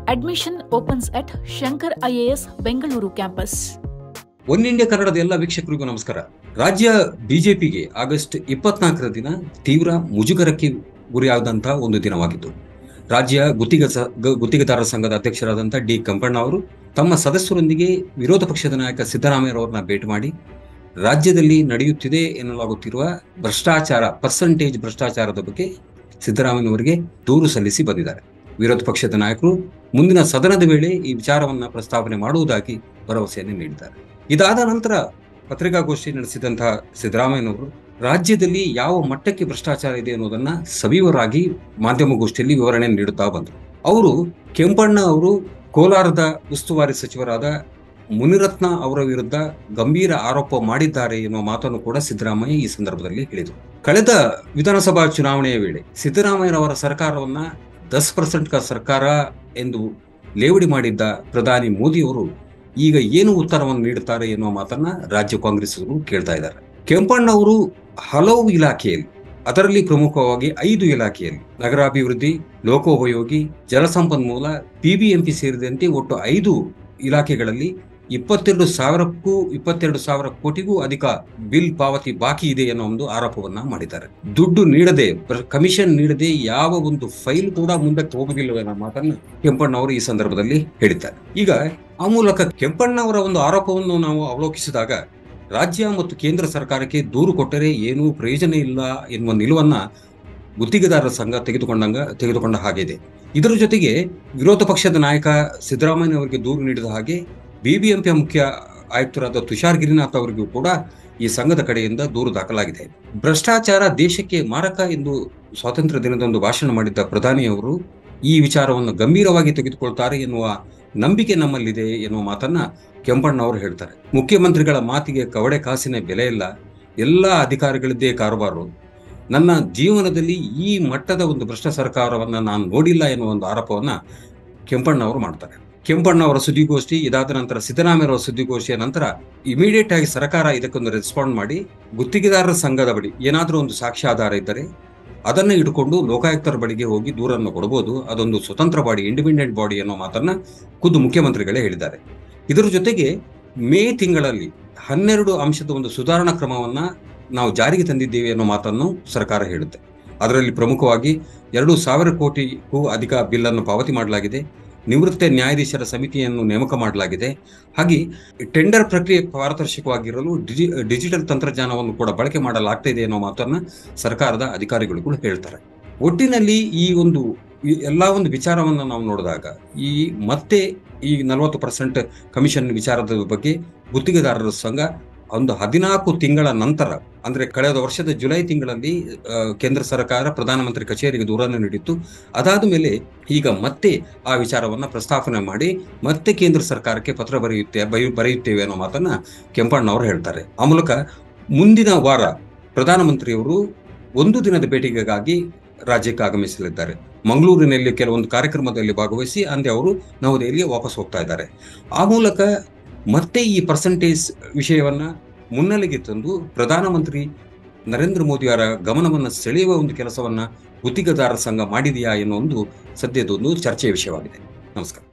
Admission opens at Shankar IAS Bengaluru campus. One India ಕನ್ನಡದ ಎಲ್ಲ ವೀಕ್ಷಕರಿಗೂ ನಮಸ್ಕಾರ ರಾಜ್ಯ ಬಿಜೆಪಿಗೆ ಆಗಸ್ಟ್ ಇಪ್ಪತ್ನಾಲ್ಕರ ದಿನ ತೀವ್ರ ಮುಜುಗರಕ್ಕೆ ಗುರಿಯಾದಂತಹ ಒಂದು ದಿನವಾಗಿತ್ತು ರಾಜ್ಯ ಗುತ್ತಿಗೆ ಸ- ಗ- ಗುತ್ತಿಗೆದಾರರ ಸಂಘದ ಅಧ್ಯಕ್ಷರಾದಂತಹ ಡಿ ಕಂಪಣ್ಣ ಅವರು ತಮ್ಮ ಸದಸ್ಯರೊಂದಿಗೆ ವಿರೋಧ ಪಕ್ಷದ ನಾಯಕ ಸಿದ್ದರಾಮಯ್ಯರವರನ್ನ ಭೇಟಿ ಮಾಡಿ ರಾಜ್ಯದಲ್ಲಿ ನಡೆಯುತ್ತಿದೆ ಎನ್ನಲಾಗುತ್ತಿರುವ ಭ್ರಷ್ಟಾಚಾರ ಪರ್ಸೆಂಟೇಜ್ ಭ್ರಷ್ಟಾಚಾರದ ಬಗ್ಗೆ ಸಿದ್ದರಾಮಯ್ಯನವರಿಗೆ ದೂರು ಸಲ್ಲಿಸಿ ಬಂದಿದ್ದಾರೆ ವಿರೋಧ ಪಕ್ಷದ ನಾಯಕರು ಮುಂದಿನ ಸದನದ ವೇಳೆ ಈ ವಿಚಾರವನ್ನ ಪ್ರಸ್ತಾವನೆ ಮಾಡುವುದಾಗಿ ಭರವಸೆಯನ್ನು ನೀಡಿದ್ದಾರೆ ಇದಾದ ನಂತರ ಪತ್ರಿಕಾಗೋಷ್ಠಿ ನಡೆಸಿದಂತಹ ಸಿದ್ದರಾಮಯ್ಯನವರು ರಾಜ್ಯದಲ್ಲಿ ಯಾವ ಮಟ್ಟಕ್ಕೆ ಭ್ರಷ್ಟಾಚಾರ ಇದೆ ಅನ್ನೋದನ್ನ ಸವಿವರಾಗಿ ಮಾಧ್ಯಮಗೋಷ್ಠಿಯಲ್ಲಿ ವಿವರಣೆ ನೀಡುತ್ತಾ ಬಂದರು ಅವರು ಕೆಂಪಣ್ಣ ಅವರು ಕೋಲಾರದ ಉಸ್ತುವಾರಿ ಸಚಿವರಾದ ಮುನಿರತ್ನ ಅವರ ವಿರುದ್ಧ ಗಂಭೀರ ಆರೋಪ ಮಾಡಿದ್ದಾರೆ ಎನ್ನುವ ಮಾತನ್ನು ಕೂಡ ಸಿದ್ದರಾಮಯ್ಯ ಈ ಸಂದರ್ಭದಲ್ಲಿ ಹೇಳಿದರು ಕಳೆದ ವಿಧಾನಸಭಾ ಚುನಾವಣೆಯ ವೇಳೆ ಸಿದ್ದರಾಮಯ್ಯರವರ ಸರ್ಕಾರವನ್ನ ದಸ್ ಪರ್ಸೆಂಟ್ ಕ ಸರ್ಕಾರ ಎಂದು ಲೇವಡಿ ಮಾಡಿದ್ದ ಪ್ರಧಾನಿ ಮೋದಿಯವರು ಈಗ ಏನು ಉತ್ತರವನ್ನು ನೀಡುತ್ತಾರೆ ಎನ್ನುವ ಮಾತನ್ನ ರಾಜ್ಯ ಕಾಂಗ್ರೆಸ್ ಕೇಳ್ತಾ ಇದ್ದಾರೆ ಕೆಂಪಣ್ಣ ಅವರು ಹಲವು ಇಲಾಖೆಯಲ್ಲಿ ಅದರಲ್ಲಿ ಪ್ರಮುಖವಾಗಿ ಐದು ಇಲಾಖೆಯಲ್ಲಿ ನಗರಾಭಿವೃದ್ಧಿ ಲೋಕೋಪಯೋಗಿ ಜಲಸಂಪನ್ಮೂಲ ಬಿಬಿಎಂಪಿ ಸೇರಿದಂತೆ ಒಟ್ಟು ಐದು ಇಲಾಖೆಗಳಲ್ಲಿ ಇಪ್ಪತ್ತೆರಡು ಸಾವಿರಕ್ಕೂ ಇಪ್ಪತ್ತೆರಡು ಸಾವಿರ ಕೋಟಿಗೂ ಅಧಿಕ ಬಿಲ್ ಪಾವತಿ ಬಾಕಿ ಇದೆ ಅನ್ನೋ ಒಂದು ಆರೋಪವನ್ನ ಮಾಡಿದ್ದಾರೆ ದುಡ್ಡು ನೀಡದೆ ಪ್ರ- ಕಮಿಷನ್ ನೀಡದೆ ಯಾವ ಒಂದು ಫೈಲ್ ಕೂಡ ಮುಂದಕ್ಕೆ ಹೋಗುವುದಿಲ್ಲ ಅನ್ನೋ ಮಾತನ್ನ ಕೆಂಪಣ್ಣ ಅವರು ಈ ಸಂದರ್ಭದಲ್ಲಿ ಹೇಳಿದ್ದಾರೆ ಈಗ ಆ ಮೂಲಕ ಕೆಂಪಣ್ಣ ಅವರ ಒಂದು ಆರೋಪವನ್ನು ನಾವು ಅವಲೋಕಿಸಿದಾಗ ರಾಜ್ಯ ಮತ್ತು ಕೇಂದ್ರ ಸರ್ಕಾರಕ್ಕೆ ದೂರು ಕೊಟ್ಟರೆ ಏನೂ ಪ್ರಯೋಜನ ಇಲ್ಲ ಎನ್ನುವ ನಿಲುವನ್ನ ಗುತ್ತಿಗೆದಾರರ ಸಂಘ ತೆಗೆದುಕೊಂಡಂಗ ತೆಗೆದುಕೊಂಡ ಹಾಗೆ ಇದೆ ಇದರ ಜೊತೆಗೆ ವಿರೋಧ ಪಕ್ಷದ ನಾಯಕ ಸಿದ್ದರಾಮಯ್ಯ ಅವರಿಗೆ ದೂರು ನೀಡಿದ ಹಾಗೆ ಬಿಬಿಎಂಪಿಯ ಮುಖ್ಯ ಆಯುಕ್ತರಾದ ತುಷಾರ್ ಗಿರಿನಾಥ್ ಅವರಿಗೂ ಕೂಡ ಈ ಸಂಘದ ಕಡೆಯಿಂದ ದೂರು ದಾಖಲಾಗಿದೆ ಭ್ರಷ್ಟಾಚಾರ ದೇಶಕ್ಕೆ ಮಾರಕ ಎಂದು ಸ್ವಾತಂತ್ರ್ಯ ದಿನದಂದು ಭಾಷಣ ಮಾಡಿದ್ದ ಪ್ರಧಾನಿಯವರು ಈ ವಿಚಾರವನ್ನು ಗಂಭೀರವಾಗಿ ತೆಗೆದುಕೊಳ್ತಾರೆ ಎನ್ನುವ ನಂಬಿಕೆ ನಮ್ಮಲ್ಲಿದೆ ಎನ್ನುವ ಮಾತನ್ನ ಕೆಂಪಣ್ಣ ಅವರು ಹೇಳ್ತಾರೆ ಮುಖ್ಯಮಂತ್ರಿಗಳ ಮಾತಿಗೆ ಕವಡೆ ಕಾಸಿನ ಬೆಲೆ ಇಲ್ಲ ಎಲ್ಲ ಅಧಿಕಾರಿಗಳಿದ್ದೇ ಕಾರುಬಾರು ನನ್ನ ಜೀವನದಲ್ಲಿ ಈ ಮಟ್ಟದ ಒಂದು ಭ್ರಷ್ಟ ಸರ್ಕಾರವನ್ನ ನಾನು ನೋಡಿಲ್ಲ ಎನ್ನುವ ಒಂದು ಆರೋಪವನ್ನ ಕೆಂಪಣ್ಣ ಅವರು ಮಾಡ್ತಾರೆ ಕೆಂಪಣ್ಣ ಅವರ ಸುದ್ದಿಗೋಷ್ಠಿ ಇದಾದ ನಂತರ ಸಿದ್ದರಾಮಯ್ಯ ಅವರ ಸುದ್ದಿಗೋಷ್ಠಿಯ ನಂತರ ಇಮಿಡಿಯೇಟ್ ಆಗಿ ಸರ್ಕಾರ ಇದಕ್ಕೊಂದು ರೆಸ್ಪಾಂಡ್ ಮಾಡಿ ಗುತ್ತಿಗೆದಾರರ ಸಂಘದ ಬಳಿ ಏನಾದರೂ ಒಂದು ಸಾಕ್ಷ್ಯಾಧಾರ ಇದ್ದರೆ ಅದನ್ನು ಇಟ್ಕೊಂಡು ಲೋಕಾಯುಕ್ತರ ಬಳಿಗೆ ಹೋಗಿ ದೂರನ್ನು ಕೊಡಬಹುದು ಅದೊಂದು ಸ್ವತಂತ್ರ ಬಾಡಿ ಇಂಡಿಪೆಂಡೆಂಟ್ ಬಾಡಿ ಅನ್ನೋ ಮಾತನ್ನ ಖುದ್ದು ಮುಖ್ಯಮಂತ್ರಿಗಳೇ ಹೇಳಿದ್ದಾರೆ ಇದರ ಜೊತೆಗೆ ಮೇ ತಿಂಗಳಲ್ಲಿ ಹನ್ನೆರಡು ಅಂಶದ ಒಂದು ಸುಧಾರಣಾ ಕ್ರಮವನ್ನ ನಾವು ಜಾರಿಗೆ ತಂದಿದ್ದೇವೆ ಅನ್ನೋ ಮಾತನ್ನು ಸರ್ಕಾರ ಹೇಳುತ್ತೆ ಅದರಲ್ಲಿ ಪ್ರಮುಖವಾಗಿ ಎರಡು ಸಾವಿರ ಕೋಟಿಗೂ ಅಧಿಕ ಬಿಲ್ ಅನ್ನು ಪಾವತಿ ಮಾಡಲಾಗಿದೆ ನಿವೃತ್ತ ನ್ಯಾಯಾಧೀಶರ ಸಮಿತಿಯನ್ನು ನೇಮಕ ಮಾಡಲಾಗಿದೆ ಹಾಗೆ ಟೆಂಡರ್ ಪ್ರಕ್ರಿಯೆ ಪಾರದರ್ಶಕವಾಗಿರಲು ಡಿಜಿ ಡಿಜಿಟಲ್ ತಂತ್ರಜ್ಞಾನವನ್ನು ಕೂಡ ಬಳಕೆ ಮಾಡಲಾಗ್ತಾ ಇದೆ ಅನ್ನೋ ಮಾತನ್ನ ಸರ್ಕಾರದ ಅಧಿಕಾರಿಗಳು ಹೇಳ್ತಾರೆ ಒಟ್ಟಿನಲ್ಲಿ ಈ ಒಂದು ಈ ಎಲ್ಲಾ ಒಂದು ವಿಚಾರವನ್ನ ನಾವು ನೋಡಿದಾಗ ಈ ಮತ್ತೆ ಈ ನಲವತ್ತು ಪರ್ಸೆಂಟ್ ಕಮಿಷನ್ ವಿಚಾರದ ಬಗ್ಗೆ ಗುತ್ತಿಗೆದಾರರ ಸಂಘ ಒಂದು ಹದಿನಾಲ್ಕು ತಿಂಗಳ ನಂತರ ಅಂದ್ರೆ ಕಳೆದ ವರ್ಷದ ಜುಲೈ ತಿಂಗಳಲ್ಲಿ ಆ, ಕೇಂದ್ರ ಸರ್ಕಾರ ಪ್ರಧಾನಮಂತ್ರಿ ಕಚೇರಿಗೆ ದೂರನ್ನು ನೀಡಿತ್ತು ಅದಾದ ಮೇಲೆ ಈಗ ಮತ್ತೆ ಆ ವಿಚಾರವನ್ನ ಪ್ರಸ್ತಾಪನೆ ಮಾಡಿ ಮತ್ತೆ ಕೇಂದ್ರ ಸರ್ಕಾರಕ್ಕೆ ಪತ್ರ ಬರೆಯುತ್ತೆ ಬರೆಯು- ಬರೆಯುತ್ತೇವೆ ಅನ್ನೋ ಮಾತನ್ನ ಕೆಂಪಣ್ಣ ಅವರು ಹೇಳ್ತಾರೆ ಆ ಮೂಲಕ ಮುಂದಿನ ವಾರ ಪ್ರಧಾನಮಂತ್ರಿಯವರು ಒಂದು ದಿನದ ಭೇಟಿಗಾಗಿ ರಾಜ್ಯಕ್ಕೆ ಆಗಮಿಸಲಿದ್ದಾರೆ ಮಂಗಳೂರಿನಲ್ಲಿ ಕೆಲವೊಂದು ಕಾರ್ಯಕ್ರಮದಲ್ಲಿ ಭಾಗವಹಿಸಿ ಅಂದೇ ಅವರು ನವದೆಹಲಿಗೆ ವಾಪಸ್ ಹೋಗ್ತಾ ಇದ್ದಾರೆ ಆ ಮೂಲಕ ಮತ್ತೆ ಈ ಪರ್ಸೆಂಟೇಜ್ ವಿಷಯವನ್ನ ಮುನ್ನೆಲೆಗೆ ತಂದು ಪ್ರಧಾನಮಂತ್ರಿ ನರೇಂದ್ರ ಮೋದಿಯವರ ಗಮನವನ್ನು ಸೆಳೆಯುವ ಒಂದು ಕೆಲಸವನ್ನ ಗುತ್ತಿಗೆದಾರರ ಸಂಘ ಮಾಡಿದೆಯಾ ಎನ್ನುವ ಒಂದು ಸದ್ಯದೊಂದು ಚರ್ಚೆಯ ವಿಷಯವಾಗಿದೆ ನಮಸ್ಕಾರ